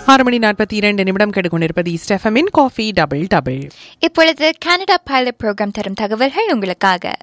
ஆறு மணி நாற்பத்தி இரண்டு நிமிடம் கெடுக்கொண்டிருப்பது ஸ்டெஃபமின் காஃபி டபுள் டபுள் இப்பொழுது கனடா பைலட் ப்ரோக்ராம் தரும் தகவல்கள் உங்களுக்காக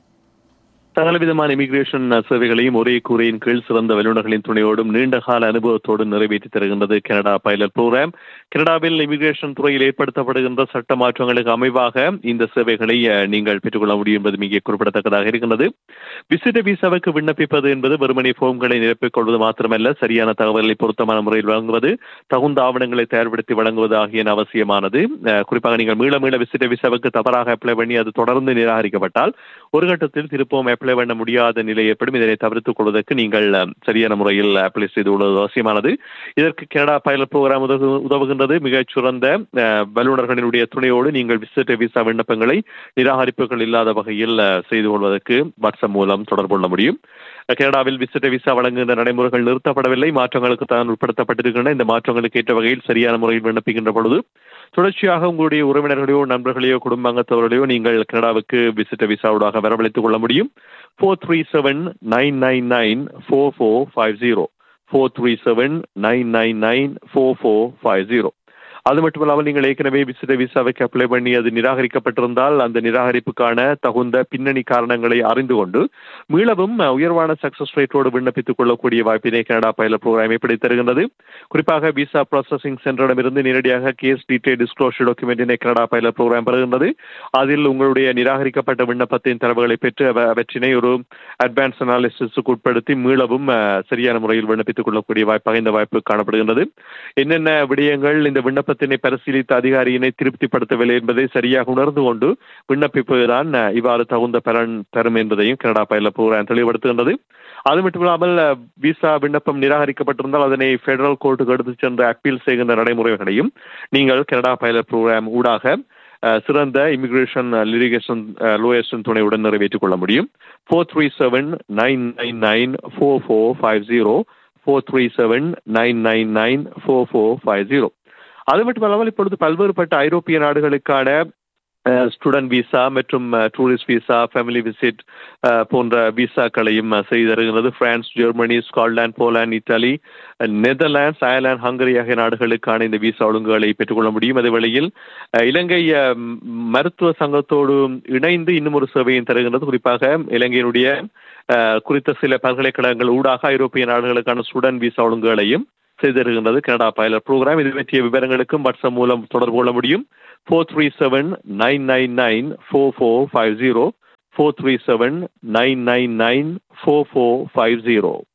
சகலவிதமான இமிகிரேஷன் சேவைகளையும் ஒரே கூரையின் கீழ் சிறந்த வல்லுநர்களின் துணையோடும் நீண்ட கால அனுபவத்தோடு நிறைவேற்றி தருகின்றது கனடா பைலட் ப்ரோக்ராம் கனடாவில் இமிகிரேஷன் துறையில் ஏற்படுத்தப்படுகின்ற சட்ட மாற்றங்களுக்கு அமைவாக இந்த சேவைகளை அஹ், நீங்கள் பெற்றுக்கொள்ள முடியும் என்பது மிக குறிப்பிடத்தக்கதாக இருக்கின்றது விசிட்ட விசாவுக்கு விண்ணப்பிப்பது என்பது வெறுமனே ஃபோம்களை நிரப்பிக் கொள்வது மாத்திரமல்ல சரியான தகவல்களை பொருத்தமான முறையில் வழங்குவது தகுந்த ஆவணங்களை தயார்படுத்தி வழங்குவது ஆகியன அவசியமானது அஹ், குறிப்பாக நீங்கள் மீள மீள விசிட்ட விசாவுக்கு தவறாக அப்ளை பண்ணி அது தொடர்ந்து நிராகரிக்கப்பட்டால் ஒரு கட்டத்தில் திருப்பவும் அப்ளை பண்ண முடியாத நிலை ஏற்படும் இதனை தவிர்த்துக் கொள்வதற்கு நீங்கள் அஹ், சரியான முறையில் அப்ளை செய்து கொள்வது அவசியமானது இதற்கு கனடா பைலட் ப்ரோக்ராம் உதவு உதவுகின்றது மிகச் சிறந்த அஹ், வல்லுநர்களினுடைய துணையோடு நீங்கள் விசிட்ட விசா விண்ணப்பங்களை நிராகரிப்புகள் இல்லாத வகையில் அஹ், செய்து கொள்வதற்கு வாட்ஸ்அப் மூலம் தொடர்பு கொள்ள முடியும் கனடாவில் விசிட்ட விசா வழங்குகின்ற நடைமுறைகள் நிறுத்தப்படவில்லை மாற்றங்களுக்கு தான் உட்படுத்தப்பட்டிருக்கின்றன இந்த மாற்றங்களுக்கு ஏற்ற வகையில் சரியான முறையில் விண்ணப்பிக்கின்ற பொழுது தொடர்ச்சியாக உங்களுடைய உறவினர்களையோ நண்பர்களையோ குடும்பங்கத்தவர்களையோ நீங்கள் கனடாவுக்கு விசிட்ட விசாவுடாக வரவழைத்துக் கொள்ள முடியும் four three seven nine nine nine four four five zero four three seven nine nine nine four four five zero அது மட்டுமல்லாமல் நீங்கள் ஏற்கனவே விசிட்ட விசாவுக்கு அப்ளை பண்ணி அது நிராகரிக்கப்பட்டிருந்தால் அந்த நிராகரிப்புக்கான தகுந்த பின்னணி காரணங்களை அறிந்து கொண்டு மீளவும் அஹ், உயர்வான சக்சஸ் ரேட்டோடு விண்ணப்பித்துக் கொள்ளக்கூடிய வாய்ப்பினை கனடா பைலட் ப்ரோக்ராம் ஏற்படுத்தி தருகின்றது குறிப்பாக விசா ப்ராசஸிங் சென்டரிடமிருந்து நேரடியாக கேஸ் டீடைல் டிஸ்க்ளோஷர் டாக்குமெண்டினை கனடா பைலட் ப்ரோக்ராம் பெறுகின்றது அதில் உங்களுடைய நிராகரிக்கப்பட்ட விண்ணப்பத்தின் தரவுகளை பெற்று அவ- அவற்றினை ஒரு அட்வான்ஸ் அனாலிசிஸுக்கு உட்படுத்தி மீளவும் அஹ், சரியான முறையில் விண்ணப்பித்துக் கொள்ளக்கூடிய வாய்ப்பாக இந்த வாய்ப்பு காணப்படுகின்றது என்னென்ன விடயங்கள் இந்த விண்ணப்பத்தினை பரிசீலித்த அதிகாரியினை திருப்திப்படுத்தவில்லை என்பதை சரியாக உணர்ந்து கொண்டு விண்ணப்பிப்பதுதான் அஹ், இவ்வாறு தகுந்த பலன் தரும் என்பதையும் கனடா பயில ப்ரோக்ராம் தெளிவுபடுத்துகின்றது அது மட்டுமில்லாமல் அஹ், விசா விண்ணப்பம் நிராகரிக்கப்பட்டிருந்தால் அதனை பெடரல் கோர்ட்டுக்கு எடுத்து சென்று அப்பீல் செய்கின்ற நடைமுறைகளையும் நீங்கள் கனடா பைலட் ப்ரோக்ராம் ஊடாக அஹ், சிறந்த இமிகிரேஷன் லிரிகேஷன் லோயர்ஸின் துணையுடன் நிறைவேற்றிக் கொள்ள முடியும் four three seven nine nine nine four four five zero four three seven nine nine nine four four five zero அது மட்டுமல்லாமல் இப்பொழுது பல்வேறுபட்ட ஐரோப்பிய நாடுகளுக்கான ஸ்டூடெண்ட் விசா மற்றும் டூரிஸ்ட் விசா ஃபேமிலி விசிட் போன்ற விசாக்களையும் அஹ், செய்து தருகிறது France Germany Scotland Poland Italy அஹ், நெதர்லாண்ட்ஸ் அயர்லாந்து ஹங்கரி ஆகிய நாடுகளுக்கான இந்த விசா ஒழுங்குகளை பெற்றுக்கொள்ள முடியும் அதே வேளையில் அஹ், இலங்கை அஹ், ம், மருத்துவ சங்கத்தோடு இணைந்து இன்னும் ஒரு சேவையும் தருகின்றது குறிப்பாக இலங்கையினுடைய அஹ், குறித்த சில பல்கலைக்கழகங்கள் ஊடாக ஐரோப்பிய நாடுகளுக்கான ஸ்டூடெண்ட் விசா ஒழுங்குகளையும் செய்திருக்கின்றது கனடா பைலட் ப்ரோக்ராம் இது பற்றிய விவரங்களுக்கும் வாட்ஸ்அப் மூலம் தொடர்பு கொள்ள முடியும் four three seven nine nine nine four four five zero four three seven nine nine nine four four five zero